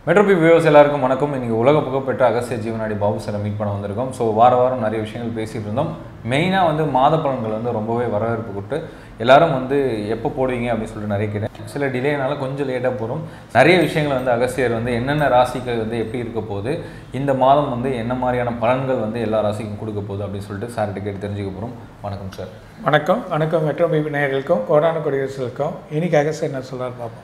மெட்ரோபி viewers எல்லாருக்கும் வணக்கம் இன்னைக்கு உலக புகழ்பெற்ற அகஸ்திய ஜீவனாடி பாபு சாரை மீட் பண்ண வந்திருக்கோம் ஸோ வார வாரம் நிறைய விஷயங்கள் பேசிட்டு இருந்தோம் மெயினாக வந்து மாத பலன்கள் வந்து ரொம்பவே வரவேற்பு கொடுத்து எல்லாரும் வந்து எப்போ போடுவீங்க அப்படின்னு சொல்லிட்டு நிறைய கேட்டேன் சில டிலேனால கொஞ்சம் லேட்டாக போகிறோம் நிறைய விஷயங்கள் வந்து அகஸ்தியர் வந்து என்னென்ன ராசிகள் வந்து எப்படி இருக்க போகுது இந்த மாதம் வந்து என்ன மாதிரியான பலன்கள் வந்து எல்லா ராசிக்கும் கொடுக்க போகுது அப்படின்னு சொல்லிட்டு சார்கிட்ட கேட்டு தெரிஞ்சுக்க போகிறோம் வணக்கம் சார் வணக்கம் வணக்கம் மெட்ரோ பிபி நேயர்களுக்கும் கோடான கொடியரசுக்கும் இன்னைக்கு அகஸ்ட் என்ன சொல்றாரு பார்ப்போம்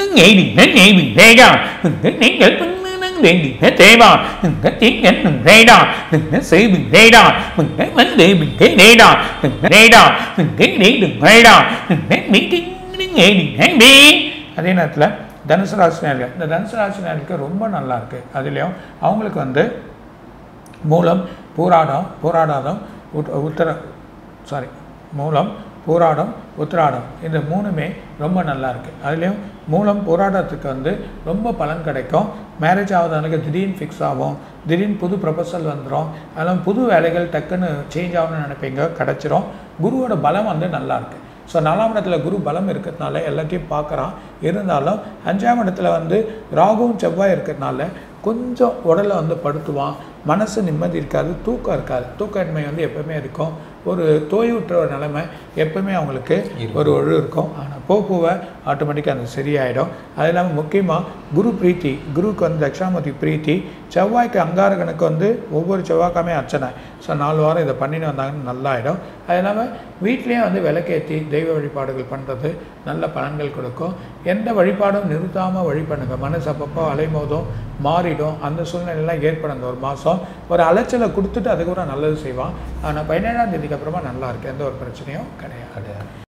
அதே நேரத்தில் தனுசு ராசி நேயர்கள் இந்த தனுசு ராசி நேயர்களுக்கு ரொம்ப நல்லா இருக்கு அதுலேயும் அவங்களுக்கு வந்து மூலம் பூராடம் பூராடாதம் உத் உத்தர சாரி மூலம் பூராடம் உத்திராடம் இந்த மூணுமே ரொம்ப நல்லா இருக்குது அதுலேயும் மூலம் போராட்டத்துக்கு வந்து ரொம்ப பலன் கிடைக்கும் மேரேஜ் ஆகுதவனுக்கு திடீர்னு ஃபிக்ஸ் ஆகும் திடீர்னு புது ப்ரொபசல் வந்துடும் அதெல்லாம் புது வேலைகள் டக்குன்னு சேஞ்ச் ஆகணும்னு நினைப்பீங்க கிடச்சிரும் குருவோட பலம் வந்து நல்லா இருக்கு ஸோ நாலாம் இடத்துல குரு பலம் இருக்கிறதுனால எல்லாத்தையும் பார்க்குறான் இருந்தாலும் அஞ்சாம் இடத்துல வந்து ராகுவும் செவ்வாய் இருக்கிறதுனால கொஞ்சம் உடலை வந்து படுத்துவான் மனசு நிம்மதி இருக்காது தூக்கம் இருக்காது தூக்கமின்மை வந்து எப்பவுமே இருக்கும் ஒரு தோய்வுற்ற ஒரு நிலைமை எப்பவுமே அவங்களுக்கு ஒரு ஒழு இருக்கும் ஆனால் போக போக ஆட்டோமேட்டிக்காக அது சரியாயிடும் அது இல்லாமல் முக்கியமாக குரு பிரீத்தி குருவுக்கு வந்து தட்சிணாமூர்த்தி பிரீத்தி செவ்வாய்க்கு அங்காரகனுக்கு வந்து ஒவ்வொரு செவ்வாய்க்காமே அர்ச்சனை ஸோ நாலு வாரம் இதை பண்ணிட்டு வந்தாங்கன்னா நல்லாயிடும் அது இல்லாமல் வீட்லேயும் வந்து விளக்கேற்றி தெய்வ வழிபாடுகள் பண்ணுறது நல்ல பலன்கள் கொடுக்கும் எந்த வழிபாடும் நிறுத்தாமல் வழி பண்ணுங்க மனசு அப்பப்போ அலைமோதும் மாறிடும் அந்த சூழ்நிலையெல்லாம் ஏற்படும் அந்த ஒரு மாதம் ஒரு அலைச்சலை கொடுத்துட்டு அதுக்கப்புறம் நல்லது செய்வான் ஆனால் பதினேழாம் தேதிக்கு அப்புறமா நல்லா இருக்கு எந்த ஒரு பிரச்சனையும் கிடையாது கிடையாது